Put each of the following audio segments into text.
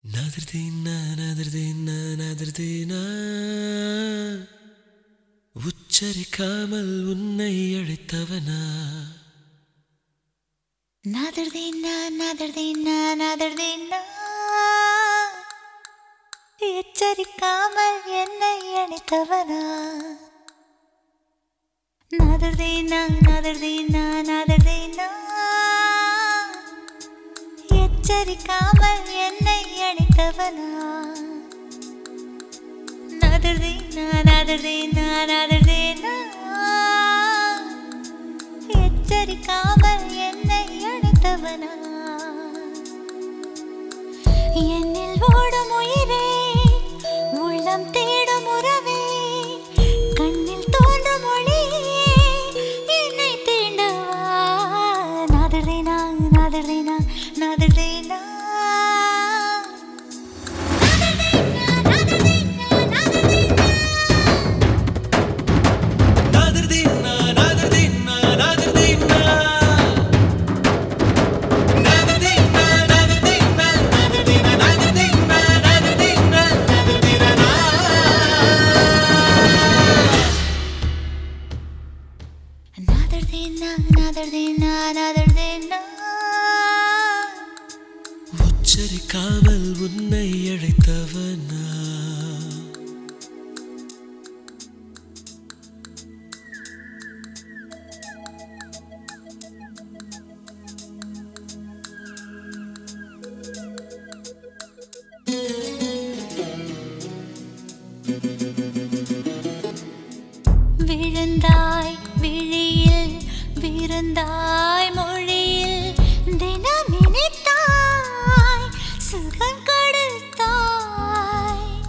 நதிர்தீனா நதிர்தீனா நதிர்தீனா உச்சரிக்காமல் உன்னை அழைத்தவனா நாதர்தீனா நாதர்தீனா நாதர்தீனா எச்சரிக்காமல் என்னை அணைத்தவனா நாதர்தீனா நாதர்தீனா நாதர்தீனா எச்சரிக்காமல் என்னை அணைத்தவனா நாதர்தீனா நாதர்தீனா நாதர்தீனா எச்சரிக்காமல் என்னை அழைத்தவனா என்னில் ஓடும் உயிரே உள்ளம் தேடும் உறவே கண்ணில் தோன்றும் ஒளியே என்னை தீண்டவா நாதர்தேனா நாதர்தேனா நாதர்தேனா நதிர்தீனா நதிர்தீனா நதிர்தீனா நதிர்தீனா நதிர்தீனா நதிர்தீனா நதிர்தீனா நதிர்தீனா நதிர்தீனா நாதர்தேனா நாதர்தேனா நாதர்தேனா உச்சரிக்காமல் உன்னை அழைத்தவனா விழுந்தாய் விழியில் விருந்தாய் மொழியில் தினம் நினைத்தாய் சுகம் கொடுத்தாய்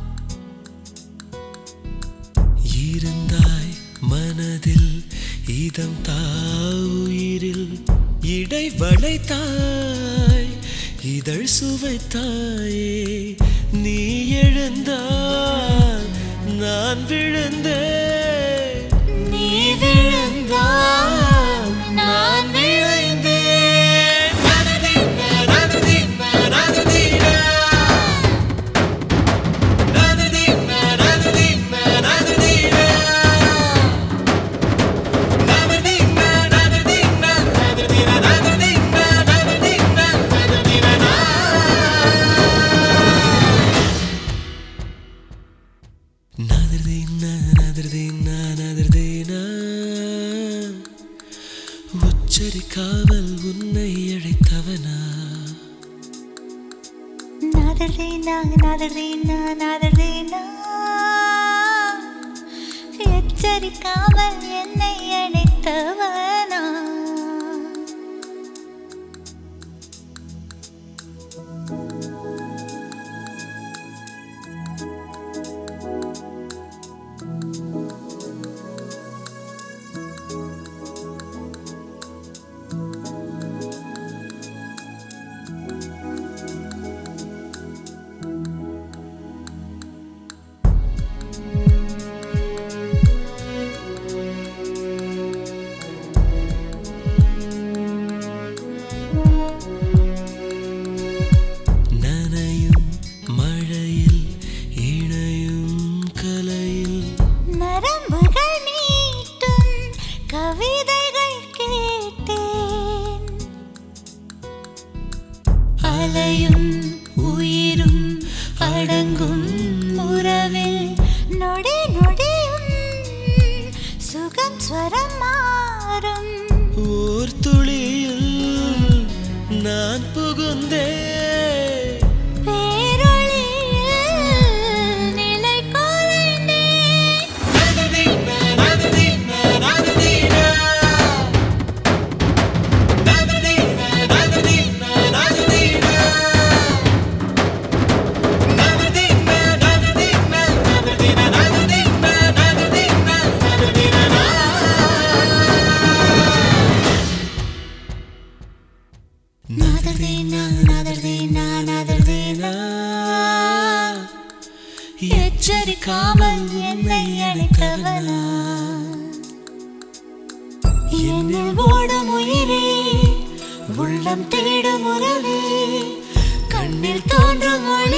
இருந்தாய் மனதில் இதம் தாயிரில் இடை வளைத்தாய் இதழ் சுவைத்தாயே நீ எழுந்தாய் நான் விழுந்தேன் நீ விழுந்தாய் நான் விழைந்தேன் நனதீனா, நனதீனா, நனதீனா. நனதீனா, நனதீனா, நனதீனா. நனதீனா, நனதீனா, நனதீனா, நனதீனா, நனதீனா, நனதீனா. நதிர்தீனா, நதிர்தீனா, நதிர்தீனா. உச்சரிக்காமல் உன்னை அழைத்தவனா நாதர்தேனா நாதர்தேனா நாதர்தேனா எச்சரிக்காமல் என்னை அணைத்தவனா நனையும் மழையில் இணையும் கலையில் நரம்புகள் நீட்டும் கவிதைகள் கேட்டேன் அலையும் உயிரும் அடங்கும் உறவில் நொடி நொடியும் சுகம் ஸ்வரம் மாறும் ஓர் துளியில் நான் புகுந்தேன் பேரொளியில் நிலை கொலைந்தேன் நதிதீனா, நதிதீனா, நதிதீனா. நதிதீனா, நதிதீனா, நதிதீனா. நதிதீனா, நதிதீனா, நதிதீனா, நதிதீனா, நதிதீனா, நதிதீனா. நாதர்தேனா நாதர்தேனா நாதர்தேனா எச்சரிக்காமல் என்னை அழைத்தவனா என்னில் ஓடும் உயிரே உள்ளம் தேடும் உறவே கண்ணில் தோன்றும் ஒளி